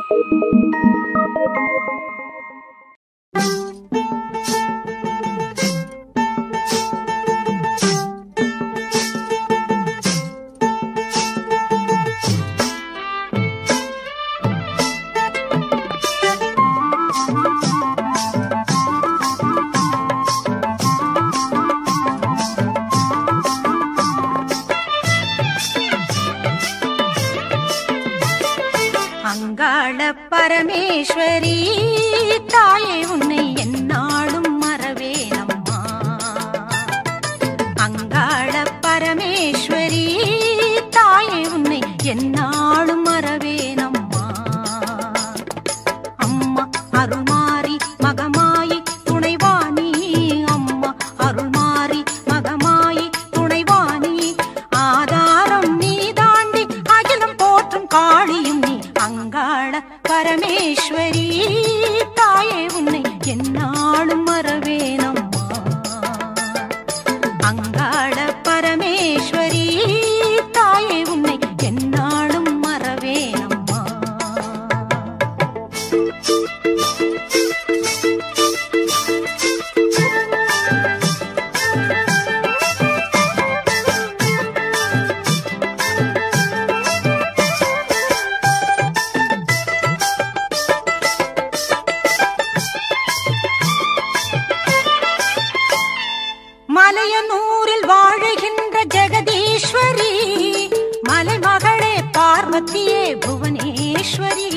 அங்காள பரமேஸ்வரி தாயே உன்னை என்னாலும் மறவேனம்மா அங்காள பரமேஸ்வரி தாயே உன்னை என்னாலும் மறவேனம்மா அம்மா அருள்மாரி மகமாயி துணைவாணி அம்மா அருள்மாரி மகமாயி துணைவாணி ஆதாரம் நீ தாண்டி அகிலம் போற்றும் காளியும் நீ அங்காள பரமேஸ்வரி தாயே உன்னை என்னாலும் மறவேனம்மா அங்காள பரமேஸ்வரி தாயே உன்னை என்னாலும் மறவேனம்மா மலையனூரில் வாழுகின்ற ஜெகதீஸ்வரி மலைமகளே பார்வதியே புவனேஸ்வரி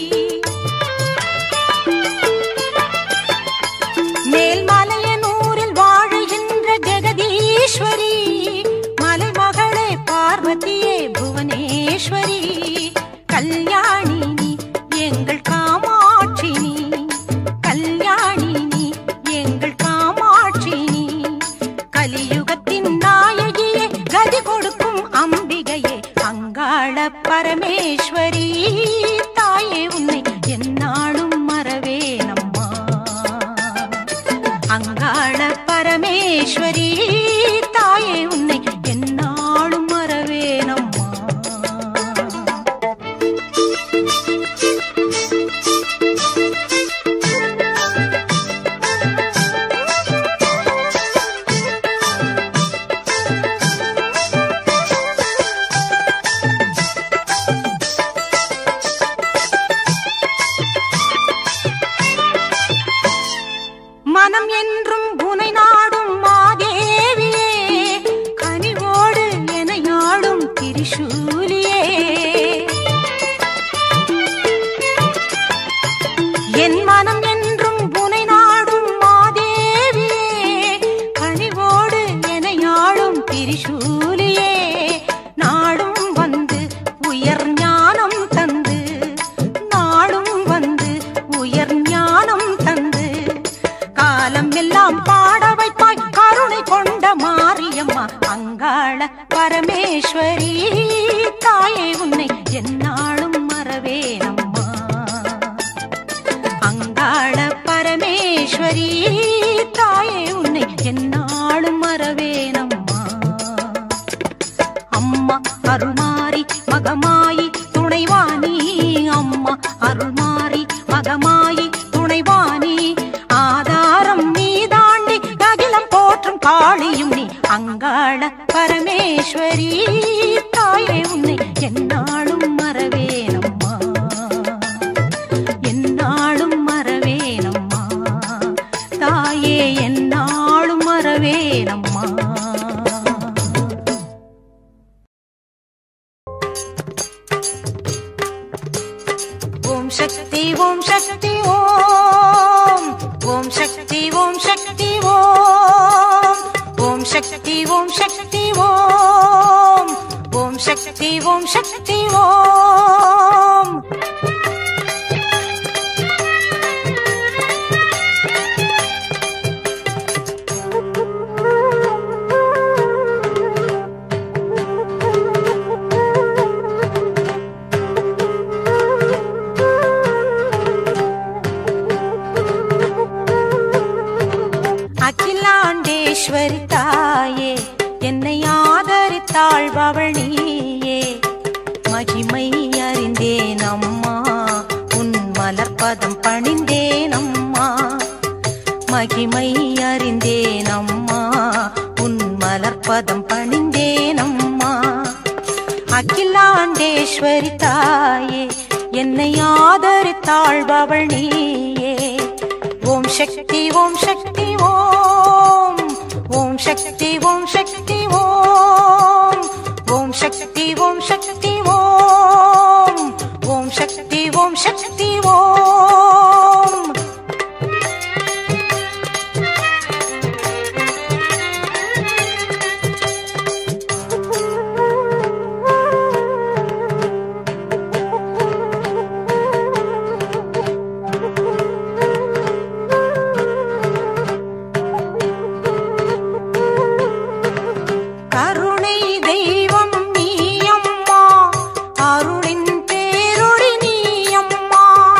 மேல்மலையனூரில் வாழுகின்ற ஜெகதீஸ்வரி மலைமகளே பார்வதியே புவனேஸ்வரி கல்யாணி நீ எங்கள் காமாட்சி நீ கல்யாணி நீ எங்கள் காமாட்சி நீ கலியுகத்தின் நாயகியே கதி கொடுக்கும் அம்பிகையே அங்காள பரமேஸ்வரி தாயே உன்னை என்னாலும் மறவேனம்மா அங்காள பரமேஸ்வரி தாயே உன்னை என்னாலும் மறவேனம்மா மனம் என்றும் புனை நாடும் மாதேவியே கனிவோடு எனையாடும் திரிசூலியே என் மனம் என்றும் புனை நாடும் மாதேவியே கனிவோடு எனையாடும் திரிசூலியே நாடும் வந்து உயர் ஞானம் தந்து நாடும் வந்து உயர் ஞானம் தந்து காலம் எல்லாம் பாட வைப்பாய் கருணை கொண்ட மாரியம்மா அங்காள பரமேஸ்வரி தாயே உன்னை என்னாலும் மறவேனம்மா அங்காள பரமேஸ்வரி தாயே உன்னை என்னாலும் மறவேனம்மா அம்மா அருள்மாரி மகமாயி துணைவாணி அம்மா அருள்மாரி மகமாயி துணைவாணி ஆதாரம் நீ தாண்டி அகிலம் போற்றும் காளியும் நீ அங்காள பரமேஸ்வரி தாயே உன்னை என்னாலும் மறவேனம்மா என்னாலும் மறவேனம்மா தாயே என்னாலும் மறவேனம்மா ஓம் சக்தி ஓம் சக்தி ஓம் ஓம் சக்தி ஓம் சக்தி ஓம் ஓம் சக்தி ஓம் சக்தி ஓம் ஓம் சக்தி ஓம் சக்தி ஓம் அகிலாண்டேஸ்வரி தாயே என்னை ஆதரித்தாழ்பவள் நீயே மகிமை அறிந்த மலர்பதம் பணிந்தேன் அம்மா மகிமை அறிந்தேன் அம்மா உன் மலர்பதம் பணிந்தேன் அம்மா அகிலாண்டேஸ்வரி தாயே என்னை ஆதரித்தாழ்பவள் நீயே ஓம் சக்தி ஓம் சக்தி ஓம் ஓம் சக்தி ஓம் சக்தி ஓம் ஓம் சக்தி ஓம் சக்தி ஓம் ஓம் சக்தி ஓம் சக்தி ஓம் கருணை தெய்வம் நீ அம்மா அருளின் பேரொளி நீ அம்மா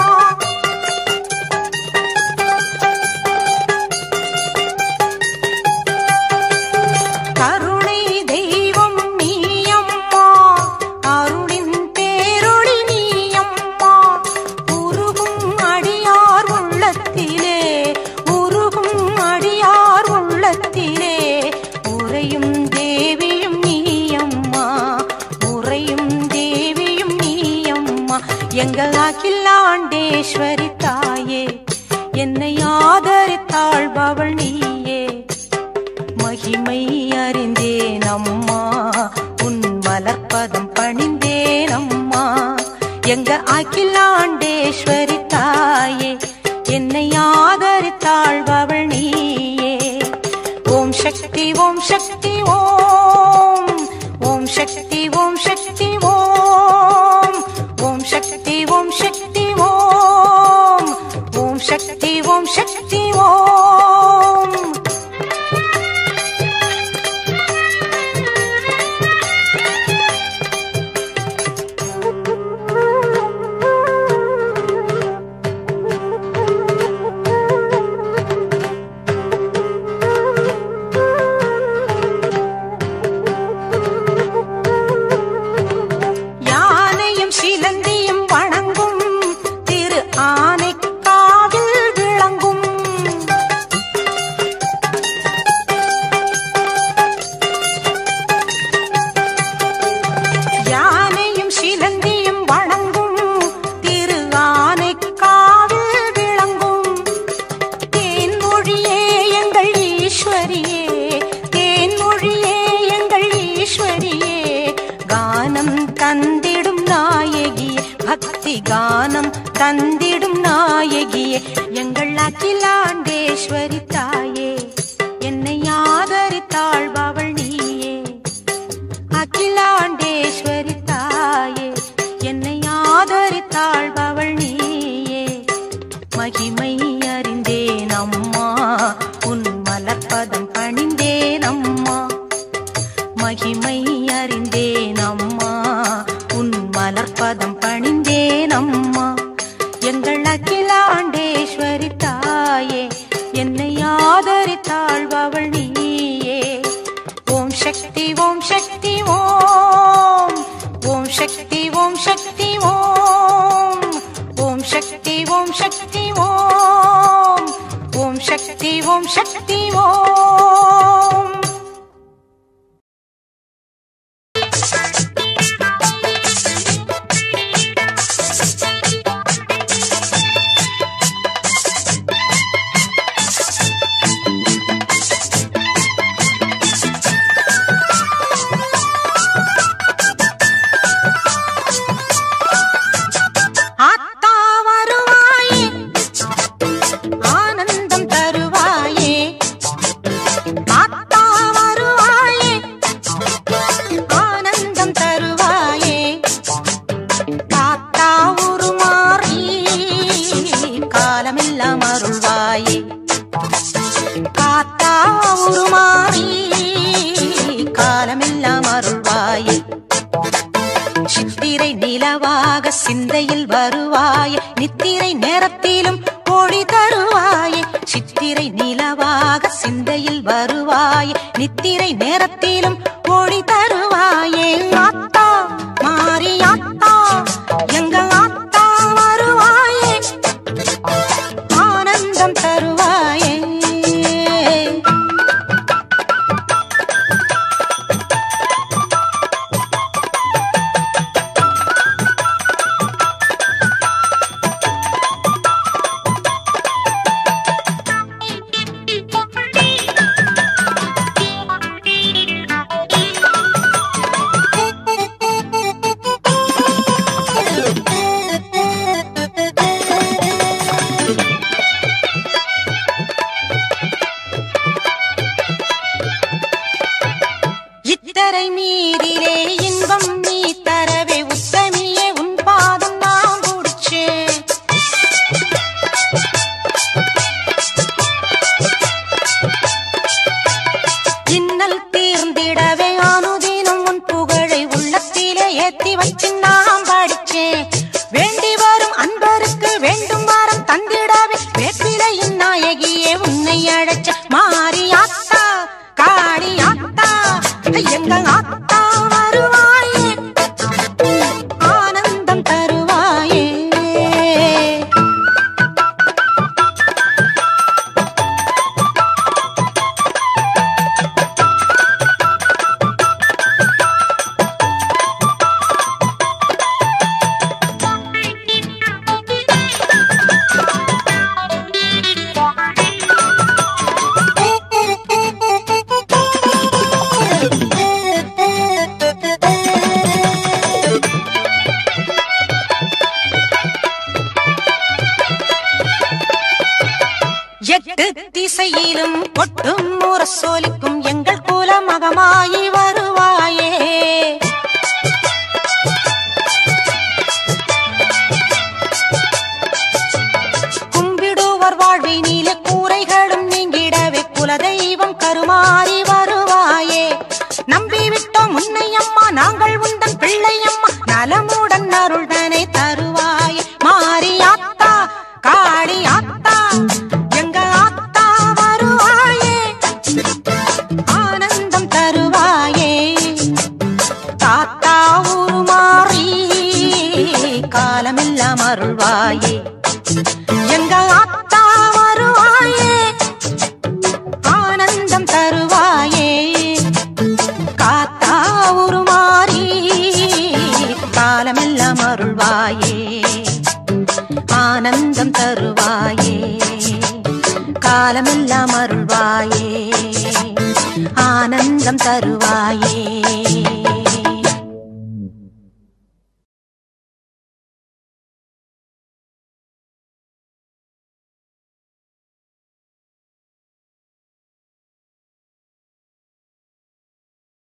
கருணை தெய்வம் நீ அம்மா அருளின் பேரொளி நீ அம்மா உருகும் அடியார் உள்ளத்திலே உருகும் அடியார் உள்ளத்திலே உறையும் தேவியும் நீ அம்மா உறையும் தேவியும் நீ அம்மா எங்கள் அகிலாண்டேஸ்வரி தாயே என்னை ஆதரித்தாழ்பவள் நீயே மகிமை அறிந்தேன் அம்மா உன் மலர்பதம் பணிந்தேன் அம்மா எங்க அகிலாண்டேஸ்வரி தாயே என்னை ஆதரித்தாழ்பவள் நீயே ஓம் சக்தி ஓம் சக்தி ஓம் ஓம் சக்தி ஓம் சக்தி ஓம் ஓம் சக்தி ஓம் சக்தி ஓம் ஓம் சக்தி ஓம் சக்தி ஓம் யானையும் சிலந்தியும் வணங்கும் திரு ஆனைக்காவில் விளங்கும் யானையும் சிலந்தியும் வணங்கும் திரு ஆனைக்காவில் விளங்கும் தேன்மொழியே எங்கள் ஈஸ்வரியே தேன்மொழியே எங்கள் ஈஸ்வரியே கானம் தந்திடும் நாயகியே பக்தி கானம் தந்திடும் நாயகியே எங்கள் அகிலாண்டேஸ்வரி தாயே என்னை ஆதரித்தாழ்பவள் நீயே அகிலாண்டேஸ்வரி தாயே என்னை ஆதரித்தாழ்பவள் நீயே மகிமை அறிந்தேன் அம்மா உன் மலர்பதம் பணிந்தேன் அம்மா மகிமை அறிந்தேன் அம்மா உன் மலர்பதம் பணிந்தேன் அம்மா எங்கள் அகிலாண்டேஸ்வரி தாயே என்னை ஆதரித்தாழ்பவள் நீயே ஓம் சக்தி ஓம் சக்தி ஓம் ஓம் சக்தி ஓம் சக்தி ஓம் ஓம் சக்தி ஓம் சக்தி ஓம் ஓம் சக்தி ஓம் சக்தி ஓம் ஆத்தா வருவாயே ஆனந்தம் தருவாயே ஆத்தா வருவாயே ஆனந்தம் தருவாயே காத்தா உருமாறி காலமெல்லாம் அருள்வாயே காத்தா உருமாறி காலமெல்லாம் அருள்வாயே சித்திரை நிலவாக சிந்தையில் வருவாயே நித்திரை நேரத்திலும் ஒளி தருவாயே சித்திரை நிலவாக சிந்தையில் வருவாயே நித்திரை நேரத்திலும் ஒளி தருவாயே ஆத்தா மாறி ஆத்தா எங்க ஆத்தா வருவாயே வேண்டும் வாரம் தந்திடவே வேப்பிலையின் நாயகியே உன்னை அழைச்ச மாரியாத்தா காளியாத்தா எங்க ஆத்தா வருவாயே ஆனந்தம் தருவாயே எட்டு திசையிலும் கொட்டும் முரசொலிக்கும் எங்கள் குல மகமாயி வருவாயே கும்பிடுவர் வாழ்வினிலே கூரைகளும் நீங்கிடவே குலதெய்வம் கருமாறி வருவாயே நம்பி விட்டோம் உன்னை அம்மா நாங்கள் உந்தன் பிள்ளை அம்மா நலமுடன் அருள்தனை தருவாயே மாரியாத்தா காளியாத்தா எங்க ஆத்தா வருவாயே ஆனந்தம் தருவாயே தாத்தா உருமாறி காலமெல்லாம் அருள்வாயே எங்க ஆத்தா வருவாயே ஆனந்தம் தருவாயே காத்தா உருமாறி காலமெல்லாம் அருள்வாயே ஆனந்தம் தருவாயே காலமெல்லாம் அருள்வாயே ஆனந்தம் தருவாயே